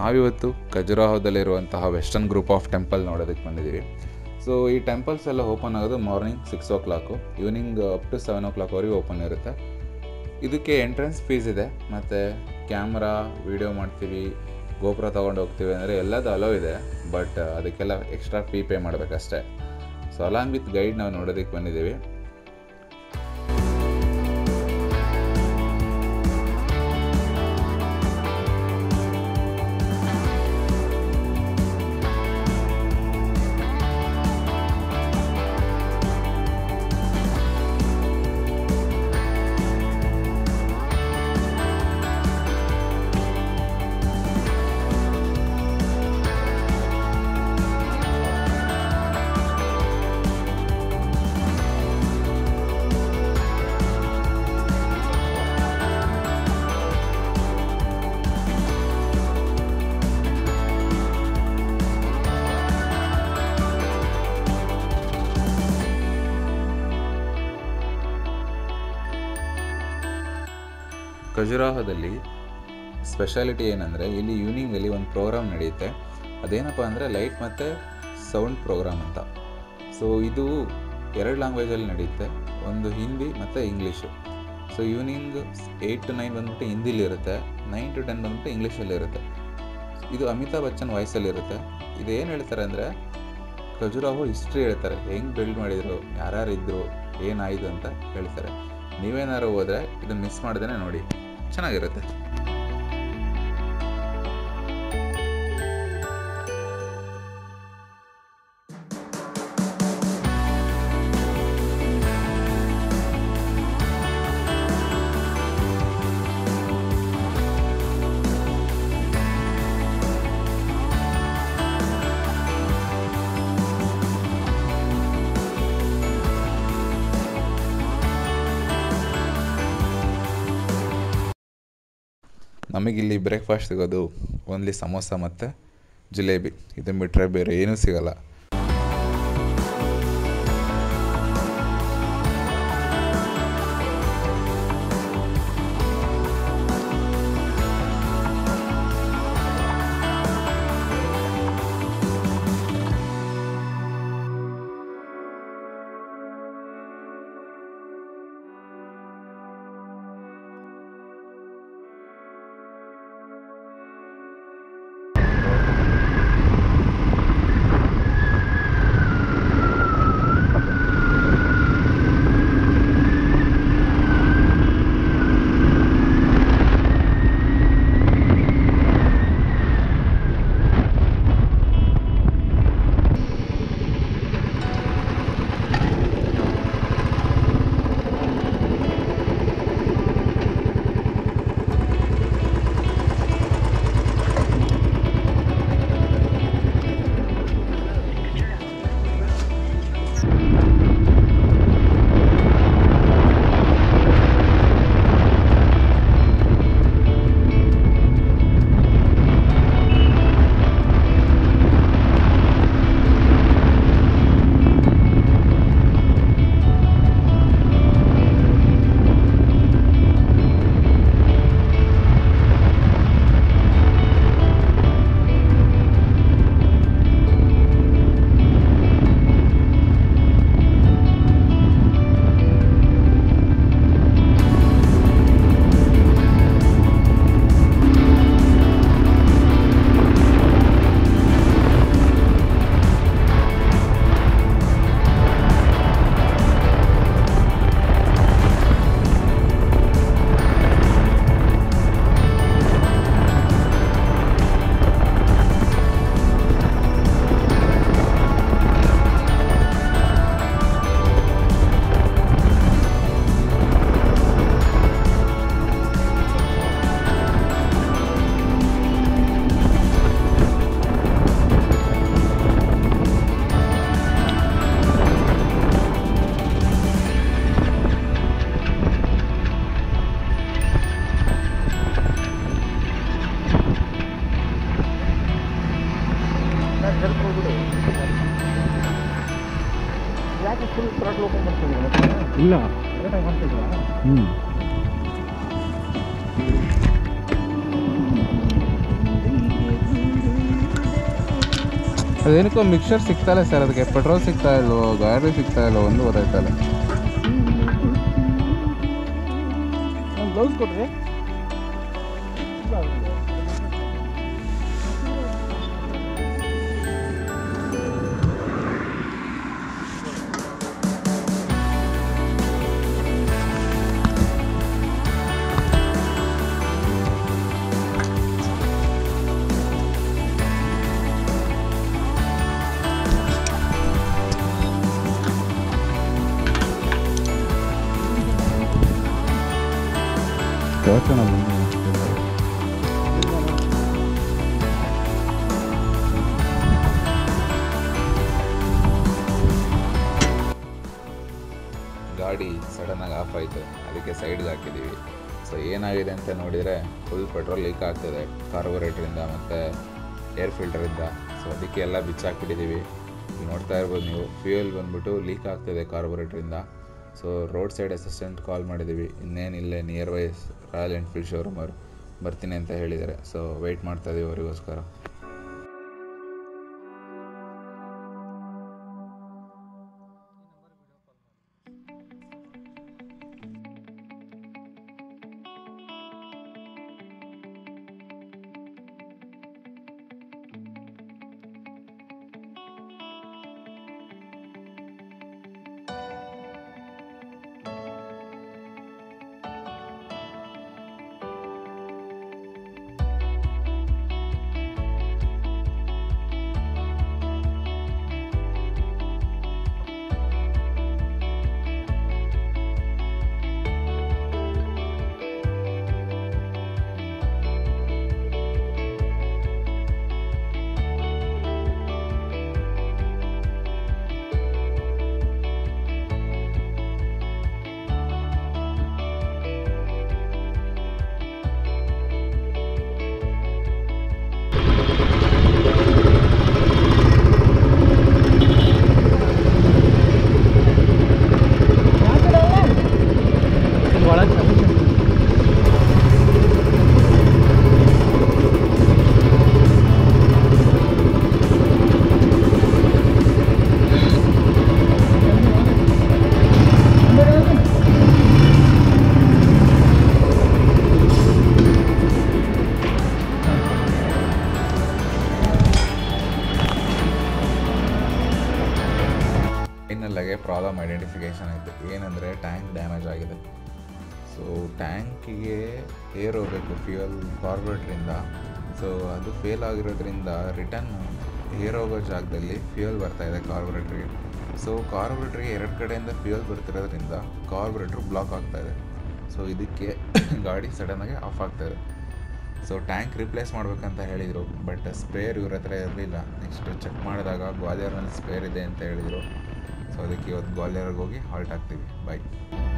ನಾವಿವತ್ತು ಖಜುರಾಹೋದಲ್ಲಿರುವಂತಹ western group of temple ನೋಡೋದಕ್ಕೆ ಬಂದಿದ್ದೀವಿ ಸೊ ಈ ಟೆಂಪಲ್ಸ್ ಎಲ್ಲ ಓಪನ್ ಆಗೋದು morning six o'clock evening up to seven ಓ ಕ್ಲಾಕ್ವರೆಗೂ ಓಪನ್ ಇರುತ್ತೆ ಇದಕ್ಕೆ ಎಂಟ್ರೆನ್ಸ್ ಫೀಸ್ ಇದೆ ಮತ್ತು ಕ್ಯಾಮ್ರಾ ವೀಡಿಯೋ ಮಾಡ್ತೀವಿ ಗೋಪುರ ತೊಗೊಂಡು ಹೋಗ್ತೀವಿ ಅಂದರೆ ಎಲ್ಲದು ಅಲೋ ಇದೆ ಬಟ್ ಅದಕ್ಕೆಲ್ಲ ಎಕ್ಸ್ಟ್ರಾ ಫೀ ಪೇ ಮಾಡಬೇಕಷ್ಟೇ ಸೊ ಅಲಾಂಗ್ ವಿತ್ ಗೈಡ್ ನಾವು ನೋಡೋದಕ್ಕೆ ಬಂದಿದ್ದೀವಿ ಖಜುರಾಹೋದಲ್ಲಿ ಸ್ಪೆಷಾಲಿಟಿ ಏನಂದರೆ ಇಲ್ಲಿ ಈವ್ನಿಂಗಲ್ಲಿ ಒಂದು ಪ್ರೋಗ್ರಾಮ್ ನಡೆಯುತ್ತೆ ಅದೇನಪ್ಪ ಅಂದರೆ ಲೈಟ್ ಮತ್ತು ಸೌಂಡ್ ಪ್ರೋಗ್ರಾಮ್ ಅಂತ ಸೊ ಇದು ಎರಡು ಲ್ಯಾಂಗ್ವೇಜಲ್ಲಿ ನಡೆಯುತ್ತೆ ಒಂದು ಹಿಂದಿ ಮತ್ತು English so evening eight to nine ಬಂದ್ಬಿಟ್ಟು ಹಿಂದಿಲಿರುತ್ತೆ ನೈನ್ ಟು ಟೆನ್ ಬಂದ್ಬಿಟ್ಟು ಇಂಗ್ಲೀಷಲ್ಲಿರುತ್ತೆ ಇದು ಅಮಿತಾಬ್ ಬಚ್ಚನ್ ವಾಯ್ಸಲ್ಲಿರುತ್ತೆ ಇದು ಏನು ಹೇಳ್ತಾರೆ ಅಂದರೆ ಖಜುರಾಹೋ ಹಿಸ್ಟ್ರಿ ಹೇಳ್ತಾರೆ ಹೆಂಗೆ ಬಿಲ್ಡ್ ಮಾಡಿದರು ಯಾರ್ಯಾರು ಇದ್ದರು ಏನಾಯಿತು ಅಂತ ಹೇಳ್ತಾರೆ ನೀವೇನಾದ್ರು ಹೋದರೆ ಇದನ್ನು ಮಿಸ್ ಮಾಡ್ದೇ ನೋಡಿ ಚೆನ್ನಾಗಿರುತ್ತೆ ನಮಗಿಲ್ಲಿ ಬ್ರೇಕ್ಫಾಸ್ಟ್ ಸಿಗೋದು ಓನ್ಲಿ ಸಮೋಸ ಮತ್ತು ಜಿಲೇಬಿ ಇದನ್ನು ಬಿಟ್ಟರೆ ಬೇರೆ ಏನೂ ಸಿಗಲ್ಲ ಯಾಕೆ ಫುಲ್ ಥ್ರಾಟ್ಲ್ ಓಪನ್ ಮಾಡ್ತಿದ್ದೀವಿ ಮತ್ತೆ ಇಲ್ಲ ಕರೆಕ್ಟಾಗಿ ಮಾಡ್ತಿದ್ರಾ ಹ್ಞೂ ಅದೇನಕ್ಕೋ ಮಿಕ್ಸರ್ ಸಿಗ್ತಾಯಿಲ್ಲ ಸರ್ ಅದಕ್ಕೆ ಪೆಟ್ರೋಲ್ ಸಿಗ್ತಾ ಇಲ್ವೋ ಗಾಡಿ ಸಿಗ್ತಾ ಇಲ್ವೋ ಒಂದು ಗೊತ್ತಾಯ್ತಲ್ಲ ಒಂದು ಬ್ಲೌಸ್ ಕೊಡ್ರಿ ಯೋಚನೆ ಗಾಡಿ ಸಡನ್ನಾಗಿ ಆಫ್ ಆಯಿತು ಅದಕ್ಕೆ ಸೈಡ್ಗೆ ಹಾಕಿದ್ದೀವಿ ಸೊ ಏನಾಗಿದೆ ಅಂತ ನೋಡಿದರೆ ಫುಲ್ ಪೆಟ್ರೋಲ್ ಲೀಕ್ ಆಗ್ತದೆ ಕಾರ್ಬೋರೇಟ್ರಿಂದ ಮತ್ತು ಏರ್ ಫಿಲ್ಟರಿಂದ ಸೊ ಅದಕ್ಕೆ ಎಲ್ಲ ಬಿಚ್ಚಾಕ್ಬಿಟ್ಟಿದ್ದೀವಿ ಈಗ ನೋಡ್ತಾ ಇರ್ಬೋದು ನೀವು ಫ್ಯೂಯಲ್ ಬಂದ್ಬಿಟ್ಟು ಲೀಕ್ ಆಗ್ತದೆ ಕಾರ್ಬೋರೇಟ್ರಿಂದ so road side assistant call ಮಾಡಿದ್ದೀವಿ ಇನ್ನೇನಿಲ್ಲೇ near by Royal Enfield showroom ಅವರು ಬರ್ತೀನಿ ಅಂತ ಹೇಳಿದ್ದಾರೆ ಸೊ ವೆಯ್ಟ್ ಮಾಡ್ತಾ ಇದೀವಿ ಅವರಿಗೋಸ್ಕರ ಒಳಗೆ ಫೈನಲ್ಲಾಗೆ ಪ್ರಾಬ್ಲಮ್ ಐಡೆಂಟಿಫಿಕೇಷನ್ ಆಯಿತು ಏನಂದರೆ ಟ್ಯಾಂಕ್ ಡ್ಯಾಮೇಜ್ ಆಗಿದೆ ಸೊ ಟ್ಯಾಂಕಿಗೆ ಏರ್ ಹೋಗಬೇಕು ಫ್ಯೂಯಲ್ ಕಾರ್ಬೋರೇಟ್ರಿಂದ ಸೊ ಅದು ಫೇಲ್ ಆಗಿರೋದ್ರಿಂದ ರಿಟರ್ನ್ ಏರ್ ಹೋಗೋ ಜಾಗದಲ್ಲಿ ಫ್ಯೂಯಲ್ ಬರ್ತಾಯಿದೆ ಕಾರ್ಬೋರೇಟ್ರಿಗೆ ಸೊ ಕಾರ್ಬೋರೇಟ್ರಿಗೆ ಎರಡು ಕಡೆಯಿಂದ ಫ್ಯೂಯಲ್ ಬರ್ತಿರೋದ್ರಿಂದ ಕಾರ್ಬೋರೇಟ್ರ್ ಬ್ಲಾಕ್ ಆಗ್ತಾಯಿದೆ ಸೊ ಇದಕ್ಕೆ ಗಾಡಿ ಸಡನ್ನಾಗಿ ಆಫ್ ಆಗ್ತಾಯಿದೆ ಸೊ ಟ್ಯಾಂಕ್ ರಿಪ್ಲೇಸ್ ಮಾಡ್ಬೇಕಂತ ಹೇಳಿದರು ಬಟ್ ಸ್ಪೇರ್ ಇವ್ರ ಹತ್ರ ಇರಲಿಲ್ಲ ನೆಕ್ಸ್ಟ್ ಚೆಕ್ ಮಾಡಿದಾಗ ಗ್ವಾಲಿಯರ್ನಲ್ಲಿ ಸ್ಪೇರ್ ಇದೆ ಅಂತ ಹೇಳಿದರು ಸೊ ಅದಕ್ಕೆ ಇವತ್ತು ಗ್ವಾಲಿಯರ್ಗೆ ಹೋಗಿ ಹಾಲ್ಟ್ ಆಗ್ತೀವಿ ಬಾಯ್